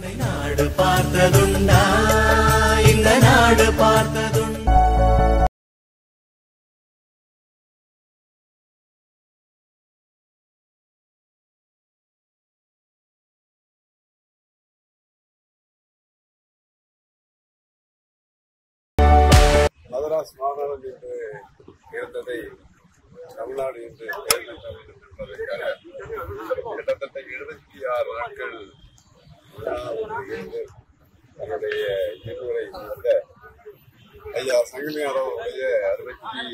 நாடு பார்த்ததுண்டா இந்த நாடு பார்த்ததுண்டா மதராஸ் மாகாணம் என்று இருந்ததை தமிழ்நாடு என்று பெயர் மாற்ற வேண்டும் என்பதற்காக கிட்டத்தட்ட எழுபத்தி ஆறு நாட்கள் உண்ணாவிரதம் இருந்து தன்னுடைய இருவரை வந்த ஐயா சங்கமியார் அவருடைய அறுபத்தி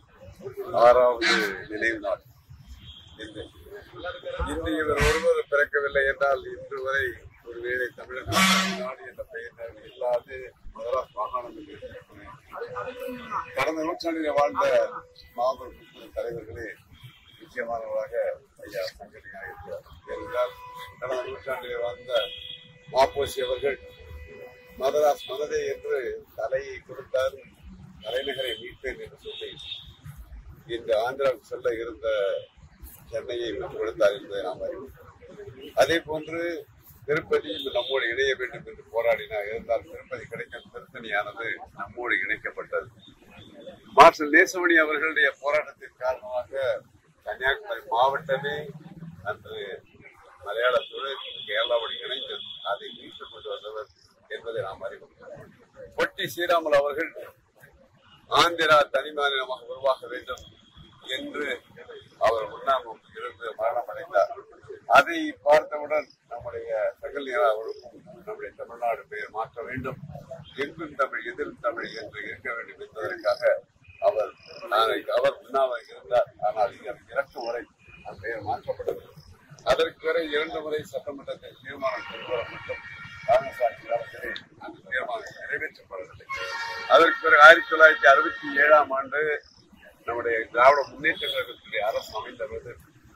ஆறாவது நினைவு நாள் இன்று இன்று இவர் ஒருவர் பிறக்கவில்லை என்றால் இன்று வரை ஒருவேளை தமிழக நாடு என்ற பெயர் இல்லாது மதராஸ் மாகாணம் என்று இருக்கிறது. கடந்த நூற்றாண்டிலே வாழ்ந்த மாபெரும் முக்கிய தலைவர்களே முக்கியமானவராக ஐயா சங்கரியாக இருக்கிறார் ஏனென்றால் கடந்த நூற்றாண்டிலே வாழ்ந்த மாப்போசி அவர்கள் மதராஸ் மனதே என்று தலையை கொடுத்தார் தலைநகரை மீட்பேன் என்று சொல்லி இன்று ஆந்திராவுக்கு செல்ல இருந்த சென்னையை விட்டுக் கொடுத்தார் என்பதை நாம் அறிவோம் அதே போன்று திருப்பதியில் நம்மோடு இணைய வேண்டும் என்று போராடினார் இருந்தால் திருப்பதி கிடைக்கும் திருத்தணியானது நம்மோடு இணைக்கப்பட்டது மார்ஷல் நேசமணி அவர்களுடைய போராட்டத்தின் காரணமாக கன்னியாகுமரி மாவட்டமே அன்று மலையாளத்தோடு கேரளாவோடு இணைந்து அதை மீட்டுக் கொண்டு வந்தவர் என்பதை நாம் அறிவோம் பொட்டி ஸ்ரீராமுல் அவர்கள் ஆந்திரா தனி மாநிலமாக உருவாக வேண்டும் என்று அவர் உண்ணாமும் இருந்து மரணம் அடைந்தார் அதை பார்த்தவுடன் நம்முடைய சகல்யா அவருக்கும் நம்முடைய தமிழ்நாடு பெயர் மாற்ற வேண்டும் எங்கும் தமிழ் எதிரும் தமிழ் என்று இருக்க வேண்டும் என்பதற்காக அவர் நாளைக்கு அவர் உண்ணாமல் இருந்தார் ஆனால் இவர் இறக்கும் வரை அந்த பெயர் மாற்றப்பட்டது அதற்கு வரை இரண்டு முறை சட்டமன்றத்தில் தீர்மானம் கொண்டு வர மட்டும் காங்கிரஸ் ஆட்சி காலத்திலே அந்த தீர்மானம் நிறைவேற்றப்படவில்லை அதற்கு பிறகு ஆயிரத்தி தொள்ளாயிரத்தி அறுபத்தி ஏழாம் ஆண்டு நம்முடைய திராவிட முன்னேற்ற கழகத்துடைய அரசு அமைந்தது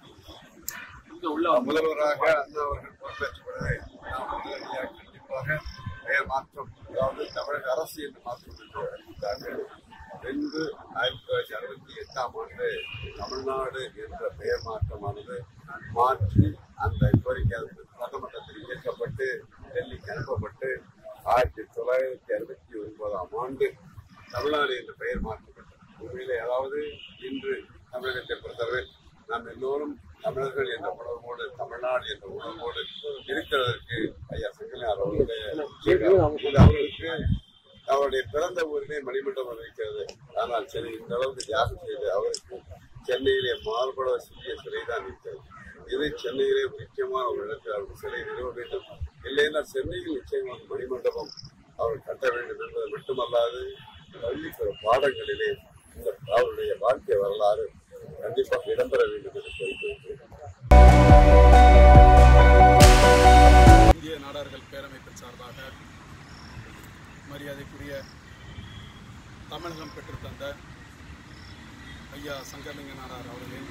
முதல்வராக அண்ணா அவர்கள் பொறுப்பேற்ற பிறகு நாம் உடனடியாக கண்டிப்பாக பெயர் மாற்றம் அதாவது தமிழக அரசு என்று மாற்றம் என்று அறிவித்தார்கள் வென்று ஆயிரத்தி தொள்ளாயிரத்தி அறுபத்தி எட்டாம் ஆண்டு தமிழ்நாடு என்ற பெயர் மாற்றமானது மாற்றி அந்த கோரிக்கை அது சட்டமன்றத்தில் இயக்கப்பட்டு டெல்லிக்கு அனுப்பப்பட்டு ஆயிரத்தி தொள்ளாயிரத்தி அறுபத்தி ஒன்பதாம் ஆண்டு தமிழ்நாடு என்ற பெயர் மாற்றப்பட்டது உண்மையிலே அதாவது இன்று தமிழகத்தை பொறுத்தவரை நாம் எல்லோரும் தமிழர்கள் என்ற உணர்வோடு தமிழ்நாடு என்ற உணர்வோடு இருக்கிறதற்கு ஐயா சங்கலியார் அவர்களுடைய இது அவர்களுக்கு அவருடைய பிறந்த ஊரிலே மணிமண்டபம் இருக்கிறது ஆனால் சென்னை இந்த அளவுக்கு தியாகம் செய்து அவருக்கு சென்னையிலே மாறுபட சிறிய சிலை தான் இருக்கிறது இது சென்னையிலே முக்கியமான ஒரு இடத்தில் அவருக்கு சிலை நிறுவ வேண்டும் இல்லைன்னா சென்னையில் நிச்சயமாக மணிமண்டபம் அவர் கட்ட வேண்டும் என்பது மட்டுமல்லாது பள்ளிக்கூட பாடங்களிலே இந்த அவருடைய வாழ்க்கை வரலாறு கண்டிப்பாக இடம்பெற வேண்டும் என்று கோரிக்கை இந்திய நாடார்கள் பேரமைப்பின் சார்பாக மரியாதைக்குரிய தமிழகம் பெற்றுத்தந்த ஐயா சங்கரலிங்க நாடார் அவர்களின்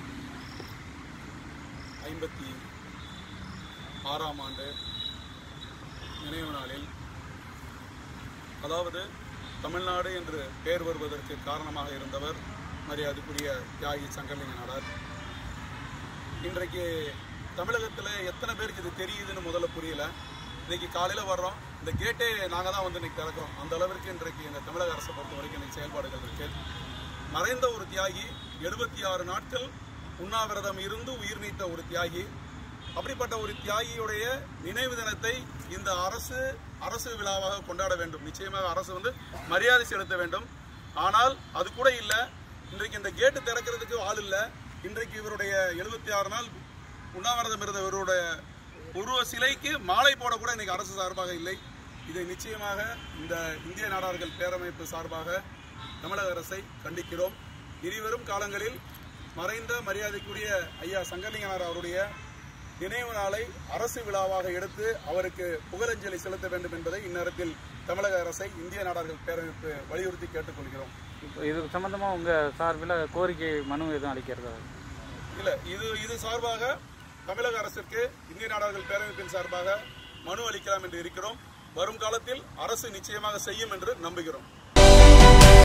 ஐம்பத்தி ஆறாம் ஆண்டு நினைவு நாளில் அதாவது தமிழ்நாடு என்று பெயர் வருவதற்கு காரணமாக இருந்தவர் மரியாதைக்குரிய தியாகி சங்கரலிங்க நாடார் இன்றைக்கு தமிழகத்தில் எத்தனை பேருக்கு இது தெரியுதுன்னு முதல்ல புரியல இன்னைக்கு காலையில் வர்றோம் இந்த கேட்டே நாங்கள் தான் வந்து இன்னைக்கு திறக்கிறோம் அந்த அளவிற்கு இன்றைக்கு எங்கள் தமிழக அரசை பொறுத்த வரைக்கும் இன்னைக்கு செயல்பாடுகள் இருக்கு மறைந்த ஒரு தியாகி எழுபத்தி ஆறு நாட்கள் உண்ணாவிரதம் இருந்து உயிர் நீத்த ஒரு தியாகி அப்படிப்பட்ட ஒரு தியாகியுடைய நினைவு தினத்தை இந்த அரசு அரசு விழாவாக கொண்டாட வேண்டும் நிச்சயமாக அரசு வந்து மரியாதை செலுத்த வேண்டும் ஆனால் அது கூட இல்லை இன்றைக்கு இந்த கேட்டு திறக்கிறதுக்கு ஆள் இல்லை இன்றைக்கு இவருடைய எழுபத்தி ஆறு நாள் உண்ணாவிரதம் இருந்த இவருடைய உருவ சிலைக்கு மாலை போட கூட இன்னைக்கு அரசு சார்பாக இல்லை இதை நிச்சயமாக இந்த இந்திய நாடார்கள் பேரமைப்பு சார்பாக தமிழக அரசை கண்டிக்கிறோம் இனிவரும் காலங்களில் மறைந்த மரியாதைக்குரிய ஐயா சங்கலிங்கனார் அவருடைய நினைவு நாளை அரசு விழாவாக எடுத்து அவருக்கு புகழஞ்சலி செலுத்த வேண்டும் என்பதை இந்நேரத்தில் தமிழக அரசை இந்திய நாடார்கள் பேரமைப்பு வலியுறுத்தி கேட்டுக்கொள்கிறோம் இப்போ இது சம்பந்தமாக உங்கள் சார்பில் கோரிக்கை மனு எதுவும் அளிக்கிறதா இல்ல இது இது சார்பாக தமிழக அரசிற்கு இந்திய நாடார்கள் பேரமைப்பின் சார்பாக மனு அளிக்கலாம் என்று இருக்கிறோம் வரும் காலத்தில் அரசு நிச்சயமாக செய்யும் என்று நம்புகிறோம்